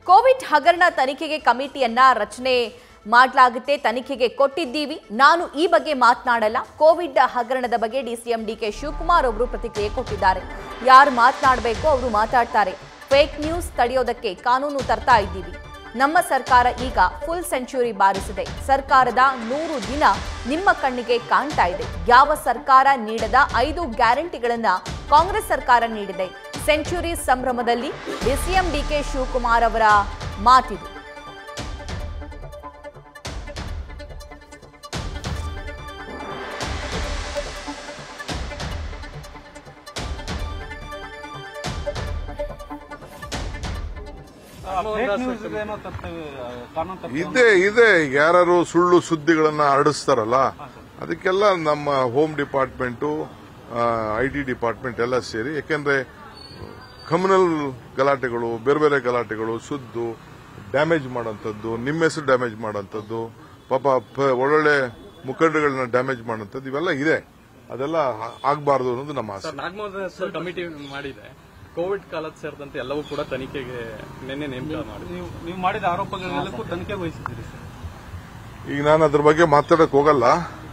Covid ಹಗರಣ ತನಿಖೆಗೆ ಕಮಿಟಿಯನ್ನ ರಚನೆ ಮಾಡಲಾಗುತ್ತೆ ತನಿಖೆಗೆ ಕೊಟ್ಟಿದ್ದೀವಿ ನಾನು ಈ ಬಗ್ಗೆ ಮಾತನಾಡಲ್ಲ ಕೋವಿಡ್ ಹಗರಣದ ಬಗ್ಗೆ ಡಿಸಿಎಂ ಡಿಕೆ ಶಿವಕುಮಾರ್ ಅವರು ಪ್ರತಿಕ್ರಿಯೆ ಕೊಟ್ಟಿದ್ದಾರೆ ಯಾರು ಮಾತನಾಡಬೇಕು ಅವರು ಮಾತಾಡ್ತಾರೆ ಫೇಕ್ ನ್ಯೂಸ್ ತಡೆಯೋದಕ್ಕೆ ಕಾನೂನು ತರ್ತಾ ಇದ್ದೀವಿ ನಮ್ಮ ಸರ್ಕಾರ ಈಗ ಫುಲ್ ಸೆಂಚುರಿ ಬಾರಿಸಿದೆ ಸರ್ಕಾರದ ನೂರು ದಿನ ನಿಮ್ಮ ಕಣ್ಣಿಗೆ ಕಾಣ್ತಾ ಇದೆ ಯಾವ ಸರ್ಕಾರ ನೀಡದ ಐದು ಗ್ಯಾರಂಟಿಗಳನ್ನ ಕಾಂಗ್ರೆಸ್ ಸರ್ಕಾರ ನೀಡಿದೆ ಸೆಂಚುರಿ ಸಂಭ್ರಮದಲ್ಲಿ ಡಿಸಿಎಂ ಡಿಕೆ ಶಿವಕುಮಾರ್ ಅವರ ಮಾತಿದು ಫೇಕ್ ನ್ಯೂಸ್ ಏನೋ ತರ್ತೇವೆ ಕಾನೂನು ತರ್ತೇವೆ ಇದೆ ಇದೆ ಯಾರು ಸುಳ್ಳು ಸುದ್ದಿಗಳನ್ನ ಹರಡಿಸ್ತಾರಲ್ಲ ಅದಕ್ಕೆಲ್ಲ ನಮ್ಮ home department I T department ಎಲ್ಲ ಸೇರಿ ಯಾಕೆಂದ್ರೆ ಕಮ್ಯುನಲ್ ಗಲಾಟೆಗಳು ಬೇರೆ ಬೇರೆ ಗಲಾಟೆಗಳು ಸುದ್ದು ಡ್ಯಾಮೇಜ್ ಮಾಡೋಂಥದ್ದು ನಿಮ್ಮ ಹೆಸರು ಡ್ಯಾಮೇಜ್ ಮಾಡೋಂಥದ್ದು ಪಾಪ ಪ- ಒಳ್ಳೊಳ್ಳೆ ಮುಖಂಡಗಳನ್ನ ಡ್ಯಾಮೇಜ್ ಮಾಡೋಂಥದ್ದು ಇವೆಲ್ಲ ಇದೆ ಅದೆಲ್ಲ ಆಗಬಾರ್ದು ಅನ್ನೋದು ನಮ್ಮ ಆಸೆ ಸರ್ ನಾಗಮೋಹನ್ ಸರ್ ಕಮಿಟಿ ಮಾಡಿದೆ ಕೋವಿಡ್ ಕಾಲದ ಸೇರಿದಂತೆ ಎಲ್ಲವೂ ಕೂಡ ತನಿಖೆಗೆ ನಿನ್ನೆ ನೇಮಕ ಮಾಡಿದೆ ನೀವು ನೀವು ಮಾಡಿದ ಆರೋಪಗಳೆಲ್ಲಕ್ಕೂ ತನಿಖೆ ವಹಿಸಿದ್ದೀರಿ ಸರ್ ಈಗ ನಾನು ಅದ್ರ ಬಗ್ಗೆ ಮಾತಾಡಕ್ ಹೋಗಲ್ಲ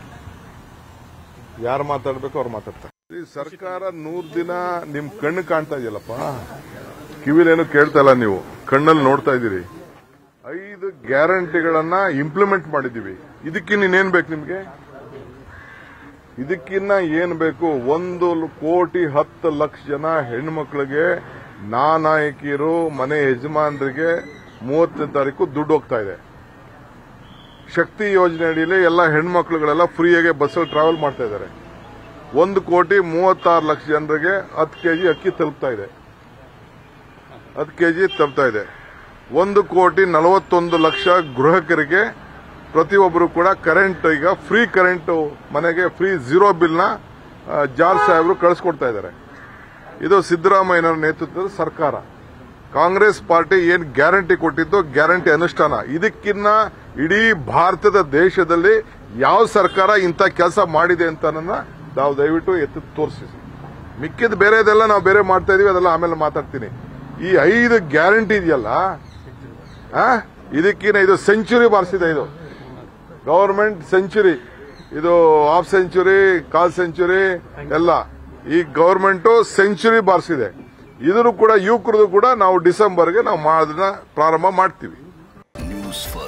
ಯಾರು ಮಾತಾಡ್ಬೇಕು ಅವ್ರು ಮಾತಾಡ್ತಾರೆ ಈ ಸರ್ಕಾರ ನೂರ್ ದಿನ ನಿಮ್ ಕಣ್ಣು ಕಾಣ್ತಾ ಇದೆಯಲ್ಲಪ್ಪ ಕಿವಿಲೇನು ಕೇಳ್ತಾ ಇಲ್ಲ ನೀವು ಕಣ್ಣಲ್ಲಿ ನೋಡ್ತಾ ಇದ್ದೀರಿ ಐದು ಗ್ಯಾರಂಟಿಗಳನ್ನ ಇಂಪ್ಲಿಮೆಂಟ್ ಮಾಡಿದೀವಿ ಇದಕ್ಕಿನ್ನ ಇನ್ನೇನ್ ಬೇಕು ನಿಮ್ಗೆ ಇದಕ್ಕಿನ್ನ ಏನ್ ಬೇಕು ಒಂದು ಕೋಟಿ ಹತ್ತು ಲಕ್ಷ ಜನ ಹೆಣ್ಮಕ್ಳಿಗೆ ನಾನಾಯಕಿಯರು ಮನೆ ಯಜಮಾನರಿಗೆ ಮೂವತ್ತನೇ ತಾರೀಕು ದುಡ್ಡು ಹೋಗ್ತಾ ಇದೆ ಶಕ್ತಿ ಯೋಜನೆ ಅಡಿಯಲ್ಲಿ ಎಲ್ಲ ಹೆಣ್ಮಕ್ಳುಗಳೆಲ್ಲ ಫ್ರೀಯಾಗಿ ಬಸ್ಸಲ್ಲಿ ಟ್ರಾವೆಲ್ ಮಾಡ್ತಾ ಇದ್ದಾರೆ ಒಂದು ಕೋಟಿ ಮೂವತ್ತಾರು ಲಕ್ಷ ಜನರಿಗೆ ಹತ್ತು ಕೆಜಿ ಅಕ್ಕಿ ತಲುಪ್ತಾ ಇದೆ ಹತ್ತು ಕೆಜಿ ತಲುಪ್ತಾ ಇದೆ ಒಂದು ಕೋಟಿ ನಲವತ್ತೊಂದು ಲಕ್ಷ ಗೃಹಕರಿಗೆ ಪ್ರತಿಯೊಬ್ಬರು ಕೂಡ ಕರೆಂಟ್ ಈಗ ಫ್ರೀ ಕರೆಂಟ್ ಮನೆಗೆ ಫ್ರೀ ಝೀರೋ ಬಿಲ್ನ ಜಾರ್ಜ್ ಸಾಹೇಬರು ಕಳಿಸ್ಕೊಡ್ತಾ ಇದ್ದಾರೆ ಇದು ಸಿದ್ದರಾಮಯ್ಯನವರ ನೇತೃತ್ವದ ಸರ್ಕಾರ ಕಾಂಗ್ರೆಸ್ ಪಾರ್ಟಿ ಏನ್ ಗ್ಯಾರಂಟಿ ಕೊಟ್ಟಿದ್ದು ಗ್ಯಾರಂಟಿ ಅನುಷ್ಠಾನ ಇದಕ್ಕಿನ್ನ ಇಡೀ ಭಾರತದ ದೇಶದಲ್ಲಿ ಯಾವ ಸರ್ಕಾರ ಇಂಥ ಕೆಲಸ ಮಾಡಿದೆ ಅಂತ ನಾವು ದಯವಿಟ್ಟು ಎತ್ತು ತೋರಿಸಿ ಮಿಕ್ಕಿದ ಬೇರೆದೆಲ್ಲ ನಾವು ಬೇರೆ ಮಾಡ್ತಾ ಇದೀವಿ ಅದೆಲ್ಲ ಆಮೇಲೆ ಮಾತಾಡ್ತೀನಿ ಈ ಐದು ಗ್ಯಾರಂಟಿ ಇದೆಯಲ್ಲ ಆ, ಇದಕ್ಕಿನ್ನ ಇದು ಸೆಂಚುರಿ ಬಾರಿಸಿದೆ ಇದು ಗವರ್ಮೆಂಟ್ ಸೆಂಚುರಿ ಇದು ಹಾಫ್ ಸೆಂಚುರಿ ಕಾಲ್ ಸೆಂಚುರಿ ಎಲ್ಲ ಈ ಗವರ್ಮೆಂಟ್ ಸೆಂಚುರಿ ಬಾರಿಸಿದೆ ಇದ್ರು ಕೂಡ ಯುವಕರದು ಕೂಡ ನಾವು ಡಿಸೆಂಬರ್ಗೆ ನಾವು ಅದನ್ನ ಪ್ರಾರಂಭ ಮಾಡ್ತೀವಿ ನ್ಯೂಸ್ ಫಸ್ಟ್